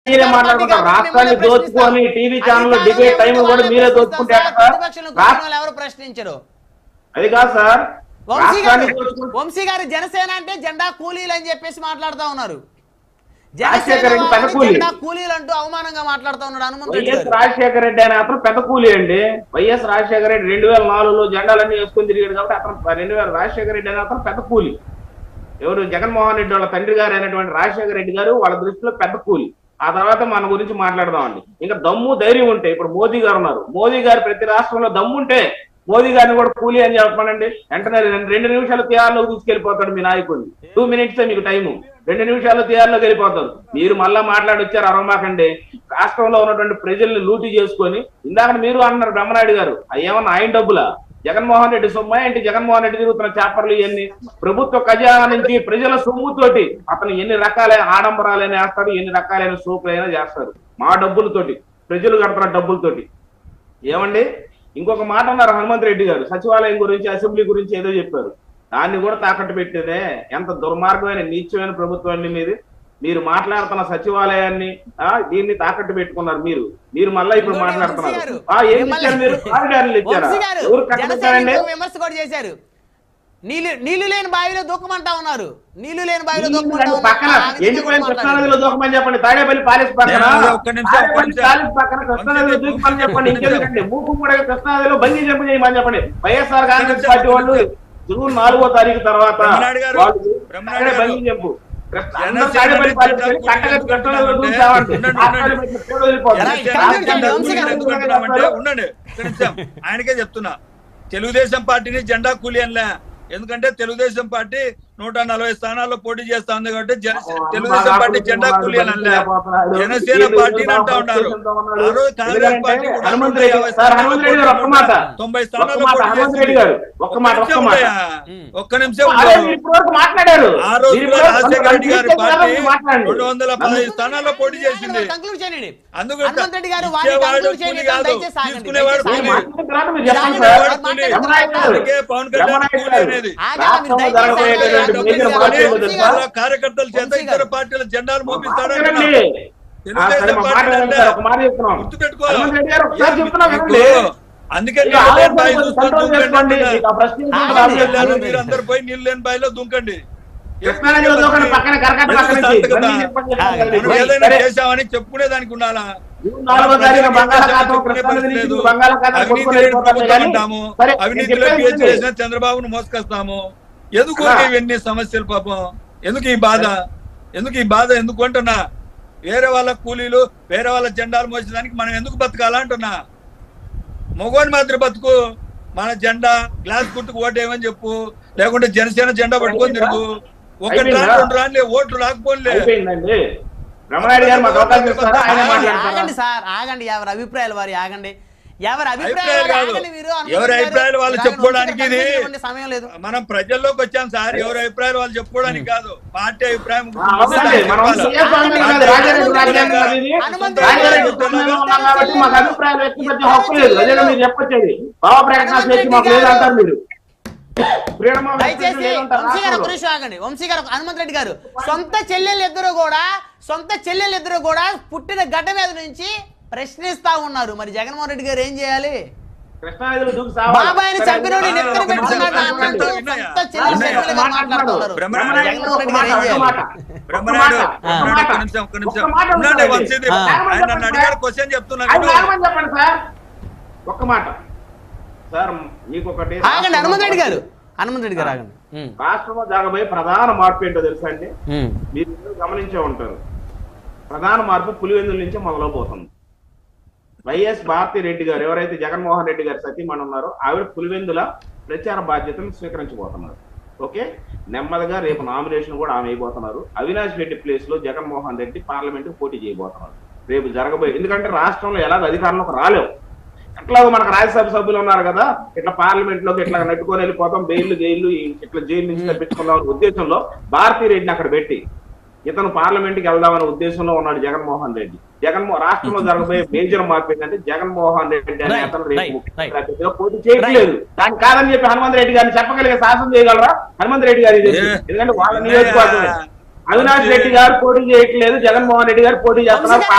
మీరే మాట్లాడుకుంటారు రాష్ట్రాన్ని దోచుకొని టీవీ ఛానల్ డిబేట్ టైం కూడా మీరే దోచుకుంటే ఎట్లా సార్? ప్రతిపక్షంలో కూర్చున్న వాళ్ళు ఎవరు ప్రశ్నించరు అది కాదు సార్ వంశీ గారు రాష్ట్రాన్ని దోచుకుంటే వంశీ గారు జనసేన అంటే జెండా కూలీలు అని చెప్పేసి మాట్లాడుతా ఉన్నారు రాజశేఖర్ రెడ్డి జనసేన పెద్ద వారిని కూలీ. జెండా కూలీలు అంటూ అవమానంగా మాట్లాడుతా ఉన్నాడు హనుమంత్ రెడ్డి వైఎస్ గారు రాజశేఖర రెడ్డి అనే అతను పెద్ద కూలీ అండి వైఎస్ రాజశేఖర రెడ్డి రెండు వేల నాలుగులో జెండాలన్నీ వేసుకొని తిరిగాడు కాబట్టి అతను రెండు వేల రాజశేఖర రెడ్డి అనే అతను పెద్ద కూలీ ఎవరు జగన్మోహన్ రెడ్డి వాళ్ళ తండ్రి గారు అయినటువంటి రాజశేఖర రెడ్డి గారు వాళ్ళ దృష్టిలో పెద్ద కూలి ఆ తర్వాత మన గురించి మాట్లాడదామండి ఇంకా దమ్ము ధైర్యం ఉంటే ఇప్పుడు మోదీ గారు ఉన్నారు మోదీ గారు ప్రతి రాష్ట్రంలో దమ్ము ఉంటే మోదీ గారిని కూడా కూలీ అని చెప్పమనండి వెంటనే రెండు రెండు నిమిషాలు తిహార్లోకి తీసుకెళ్లిపోతాడు మీ నాయకుడిని టూ మినిట్స్ మీకు టైము రెండు నిమిషాలు తిహార్లోకి వెళ్ళిపోతారు మీరు మళ్ళా మాట్లాడొచ్చారు అరవమాకండి రాష్ట్రంలో ఉన్నటువంటి ప్రజల్ని లూటీ చేసుకొని ఇందాక మీరు అన్నారు బ్రహ్మనాయుడు గారు అవి ఏమన్నా ఆయన డబ్బులా జగన్మోహన్ రెడ్డి సొమ్మ ఏంటి జగన్మోహన్ రెడ్డి తిరుగుతున్న చేపర్లు ఇవన్నీ ప్రభుత్వ ఖజానా నుంచి ప్రజల సొమ్ముతోటి అతను ఎన్ని రకాలైన ఆడంబరాలైన వేస్తాడు ఎన్ని రకాలైన సోపులైనా చేస్తారు మా డబ్బులతోటి ప్రజలు కడుతున్న డబ్బులతోటి ఏమండి ఇంకొక మాట అన్నారు హనుమంత్ రెడ్డి గారు సచివాలయం గురించి అసెంబ్లీ గురించి ఏదో చెప్పారు దాన్ని కూడా తాకట్టు పెట్టేదే ఎంత దుర్మార్గమైన నీచమైన ప్రభుత్వం అండి మీది మీరు మాట్లాడుతున్న సచివాలయాన్ని ఆ దీన్ని తాకట్టు పెట్టుకున్నారు మీరు మీరు మళ్ళా ఇప్పుడు ఇంకోటి మాట్లాడుతున్నారు వంశీ గారు, ఆ ఏం మిమ్మల్ని- ఇచ్చారు మీరు కారిడార్లు ఇచ్చారా వంశీ గారు ఎవరు జనసేన కట్టబెట్టారండి ఇంకొక విమర్శ కూడా చేశారు నీళ్లు నీళ్లు లేని బావిలో దూకమంటా ఉన్నారు నీళ్లు లేని బావిలో దూకమంటా నీళ్ళు ఉన్నారు. పక్కన ఆ విధంగా ఎండిపోయిన కూడా కృష్ణానదిలో మాట్లాడారు. దూకమని చెప్పండి తాడేపల్లి పాలేసి పక్కన నేను ఒక్క నిమిషం, ఒక్క తాడేపల్లి నిమిషం. పాలేసి పక్కన కృష్ణానదిలో ఒక్క దూకమని నిమిషం. చెప్పండి ఇంకెందుకండి మూకు కూడా కృష్ణానదిలో బందీ జంపు చేయమని చెప్పండి వైఎస్ఆర్ కాంగ్రెస్ నిమిషం, పార్టీ వాళ్ళు జూన్ నాలుగో తారీఖు తర్వాత బ్రహ్మనాయుడు గారు, వాళ్ళు బ్రహ్మనాయుడు అక్కడే గారు. బందీ జంపు కృష్ణ- జనసేన అందరూ తాడేపల్లి పాలేసి జెండా వెళ్ళి కట్టగా కూలి కృష్ణానదిలో ఉండండి, దూకుతామండి. ఉండండి, రాష్ట్రాలు ఉండండి. పెట్టి పేదలు వెళ్ళిపోతారు. ఎలా జనసేన ఇక్కడ జెండా చూడండి, కూలీలు వంశీ గారు. ఎందుకు అంటున్నామంటే ఉండండి ఒక్క నిమిషం ఆయనకే చెప్తున్నా తెలుగుదేశం పార్టీని జెండా కూలి అనలే ఎందుకంటే తెలుగుదేశం పార్టీ నూట నలభై స్థానాల్లో పోటీ చేస్తా ఉంది కాబట్టి జన- తెలుగుదేశం పార్టీ జెండా కూలి అని అనలే జనసేన పార్టీని అంటా ఉన్నారు ఆ రోజు కాంగ్రెస్ పార్టీ కూడా హనుమంత్ నూట రెడ్డి యాభై సార్ హనుమంత్ రెడ్డి గారు ఒక్క మాట తొంభై ఒక్క స్థానాల్లో మాట పోటీ హనుమంత్ చేసింది. రెడ్డి గారు ఒక్క మాట ఒక్క నిమిషం మాట ఉండయా? ఒక్క నిమిషం అదే ఉండు. మీరు ఇప్పటివరకు మాట్లాడారు ఆ రోజు మీరు కూడా ఇప్పటివరకు రాజశేఖర రెడ్డి గారి కొంతమంది పార్టీ చేశారు, మాట్లాడండి. రెండు వందల పదహైదు స్థానాల్లో పోటీ చేసింది కంక్లూడ్ చేయండి అందుకు హనుమంత్ రెడ్డి గారు వారిని ఇచ్చేవాడు కంక్లూడ్ చేయండి కూలి కాదు, దయచేసి ఆగండి, తీసుకునేవాడు దయచేసి కూలి. ఆగండి. మాట్లాడిన తర్వాత మీరు మీరు చెప్పండి ఆగండి, సార్. వారు మాట్లాడిన రమణాయ్ గారు, అందుకే పవన్ కళ్యాణ్ రమణాయ్ కూలి గారు, అనేది. ఆగండి, రాష్ట్రంలో దయచేసి జరగబోయేటటువంటి ఆగండి. మేజర్ వంశీ మార్పులు గారు, తెలుసా? వాళ్ళ కార్యకర్తల చేత వంశీ ఇతర గారు. పార్టీల జెండాలు మోపిస్తాడు మాట్లాడండి. అంటున్నా. ఆ, సరే, తెలుగుదేశం మా మాట పార్టీ వినండి అంటే సార్, ఒక మాట చెప్తున్నాం. గుర్తుపెట్టుకో. హనుమంత్ రెడ్డి గారు ఒకసారి ఏ, చెప్తున్నా మీకు వినండి. అందుకే ఇక నీళ్ళు లేని ఆలోచన బావి కొంచెం చూసుకొని కంట్రోల్ దూకండి చేసుకోండి. అంటున్నా. ఇక ఆ ప్రశ్నించడం ఆగండి, రాదు. పిల్లలు ఆగండి. మీరు అందరు పోయి నీళ్ళు లేని బావిలో దుంకండి కృష్ణానదిలో దూకండి, పక్కన కరకట్ట పక్కన నుంచి. ఎందుకు బండి కదా? చెప్పండి, ఆగండి. చెప్పండి. మనం ఏదైనా సరే. చేశామని చెప్పుకునే దానికి ఉండాలా జూన్ నాలుగో తారీఖున బంగాళాఖాతం కృష్ణానది నుంచి బంగాళాఖాతం అవినీతి కొట్టుకొని లేని వెళ్ళిపోతుంది ప్రభుత్వం కానీ, అంటాము సరే, అవినీతిలో నేను పిహెచ్ చెప్పేది చేసిన చంద్రబాబును మోసుకొస్తాము ఎందుకు అలా. ఇవన్నీ సమస్యలు పాపం ఎందుకు ఈ బాధ ఎందుకు ఈ బాధ ఎందుకు అంటున్నా వేరే వాళ్ళ కూలీలు వేరే వాళ్ళ జెండాలు మోసేదానికి మనం ఎందుకు బతకాలా అంటున్నా మగోని మాత్రం బతుకు మన జెండా గ్లాస్ గుర్తుకు ఓటేయమని చెప్పు లేకుంటే జనసేన జెండా పట్టుకొని తిరుగు ఒకటి అయిపోయిందా? రాని రెండు రానిలే ఓట్లు రాకపోలే అయిపోయిందండి రమణాయుడు గారు మాకు అవకాశం ఇస్తారా ఆయన ఆగండి, మాట్లాడతారా ఆగండి సార్ ఆగండి ఎవరి అభిప్రాయాలు వారి ఆగండి ఎవరి అభిప్రాయాలు అభిప్రాయాలు కాదు. ఆగండి మీరు హనుమంత్ ఎవరి గారు. అభిప్రాయాలు వాళ్ళు మీరు చెప్పుకోవడానికి ఆగండి, ఇది- ఇవ్వండి, సమయం లేదు మనం ప్రజల్లోకి వచ్చాం సార్ ఎవరి అభిప్రాయాలు వాళ్ళు చెప్పుకోవడానికి కాదు పార్టీ అభిప్రాయం ఆ, అవసరండి. మనం సీఎస్ ఆందోళన కాదు, రాజారెడ్డి రాజ్యాంగం కాదు ఇది. హనుమంత్ రాజారెడ్డి గారు. ఉద్యమంలో ఉన్నాం కాబట్టి మాకు అభిప్రాయాలు వ్యక్తపరిచే హక్కు లేదు అదేగా మీరు చెప్పొచ్చేది భావ ప్రకటన స్వేచ్ఛ మాకు లేదంటారు మీరు ఫ్రీడమ్ ఆఫ్ దయచేసి ఎక్స్ప్రెషన్ లేదంటారు వంశీ గారు ఒక రాష్ట్రంలో. నిమిషం ఆగండి వంశీ గారు ఒక- హనుమంత్ రెడ్డి గారు సొంత చెల్లెలు ఇద్దరు కూడా సొంత చెల్లెలు ఇద్దరు కూడా పుట్టిన గడ్డ మీద నుంచి ప్రశ్నిస్తా ఉన్నారు మరి జగన్మోహన్ రెడ్డి గారు ఏం చేయాలి కృష్ణానదిలో దూకి సావాలి. బాబాయిని సరే, చంపినోడి ఆ, నెత్తిన ఒక నిమిషం, పెట్టుకున్నాడు ఒక అన్నట్టు నిమిషం. వినయ్య, సొంత చెల్లెలు వినయ్య, చెల్లెలుగా మాట్లాడుతున్నారు బ్రహ్మనాయుడు, జగన్మోహన్ రెడ్డి ఒక గారు ఏం మాట, ఒక చేయాలి మాట. బ్రహ్మనాయుడు ఒక్క మాట, ఒక్క బ్రహ్మనాయుడు, మాట. ఒక్క నిమిషం ఒక్క నిమిషం ఒక్క మాట ఉండండి ఉండండి. వంశీది ఆ. ఆయన నన్ను అడిగారు క్వశ్చన్ చెప్తున్నా ఆయన విను. ఆగమని చెప్పండి సార్ ఒక్క మాట సార్ మీకు ఒకటి ఆగండి హనుమంత్ రెడ్డి గారు హనుమంత్ రెడ్డి గారు ఆగండి ఉమ్, రాష్ట్రంలో జరగబోయే ప్రధాన మార్పు ఏంటో తెలుసా అండి ఉమ్. మీరు గమనించే ఉంటారు ప్రధాన మార్పు పులివెందుల నుంచి మొదలవబోతుంది వైఎస్ భారతి రెడ్డి గారు ఎవరైతే జగన్మోహన్ రెడ్డి గారు సతీమణి ఉన్నారో ఆవిడ పులివెందుల ప్రచార బాధ్యతలు స్వీకరించబోతున్నారు ఓకే నెమ్మదిగా రేపు నామినేషన్ కూడా ఆమె అయిపోతున్నారు అవినాష్ రెడ్డి ప్లేస్ లో జగన్మోహన్ రెడ్డి పార్లమెంట్ పోటీ చేయబోతున్నారు రేపు జరగబోయే ఎందుకంటే రాష్ట్రంలో ఎలాగ అధికారంలోకి రాలేవు ఎట్లాగో మనకు రాజ్యసభ సభ్యులు ఉన్నారు కదా ఇట్లా పార్లమెంట్ లోకి ఇట్లా నెట్టుకొని వెళ్ళిపోతాం బెయిల్ జైలు ఇట్లా జైలు నుంచి తప్పించుకుందాం అనే ఉద్దేశంలో భారతీ రెడ్డిని అక్కడ పెట్టి ఇతను పార్లమెంట్ కి వెళ్దామనే ఉద్దేశంలో ఉన్నాడు జగన్మోహన్ రెడ్డి జగన్మో రాష్ట్రంలో జరగబోయే మేజర్ మార్పు ఏంటంటే జగన్మోహన్ రెడ్డి అనే Right, అతను రేపు right, ముఖ్యమంత్రి right. అభ్యర్థిగా పోటీ చేయట్లేదు దాన్ని కాదని చెప్పి హనుమంత్ రెడ్డి గారిని చెప్పగలిగే శాసనం చేయగలరా హనుమంత్ రెడ్డి గారు ఇది ఏ- ఎందుకంటే వాళ్ళ ఏ- నియోజకవర్గమే అవినాష్ రెడ్డి గారు పోటీ చేయట్లేదు జగన్మోహన్ రెడ్డి గారు పోటీ చేస్తున్నారు